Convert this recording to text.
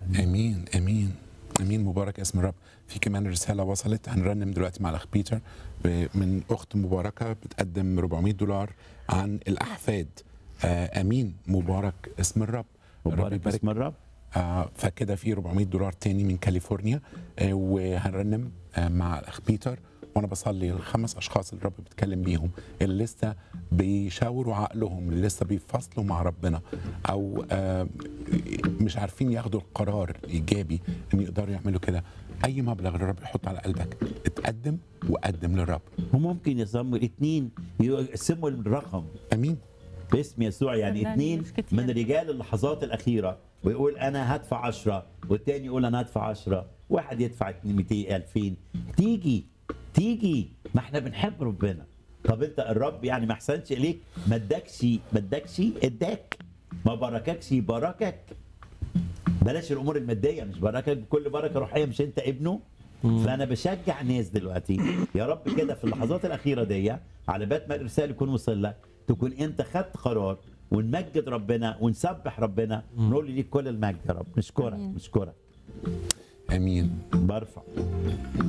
امين امين امين مبارك اسم الرب في كمان رساله وصلت هنرنم دلوقتي مع الاخ بيتر ب- من اخت مباركه بتقدم 400 دولار عن الاحفاد آه امين مبارك اسم الرب الرب مبارك يبارك اسم الرب آه فكده في 400 دولار تاني من كاليفورنيا آه وهنرنم آه مع الاخ بيتر وانا بصلي الخمس اشخاص اللي الرب بيتكلم بيهم اللي لسه بيشاوروا عقلهم اللي لسه بيفصلوا مع ربنا او آه مش عارفين ياخدوا القرار الايجابي ان يقدروا يعملوا كده اي مبلغ الرب يحط على قلبك اتقدم وقدم للرب وممكن يسموا الاثنين يقسموا الرقم امين باسم يسوع يعني صدقني اثنين مش كتير. من رجال اللحظات الاخيره ويقول انا هدفع 10 والتاني يقول انا هدفع 10 واحد يدفع 200 2000 تيجي تيجي ما احنا بنحب ربنا طب انت الرب يعني ما احسنش اليك ما ادكش ما ادكش اداك ما بارككش يباركك بلاش الامور الماديه مش باركك بكل بركه روحيه مش انت ابنه فانا بشجع ناس دلوقتي يا رب كده في اللحظات الاخيره دي على بال ما الرساله يكون وصل لك تكون انت خدت قرار ونمجد ربنا ونسبح ربنا ونقول ليك كل المجد يا رب نشكرك آمين. نشكرك امين برفع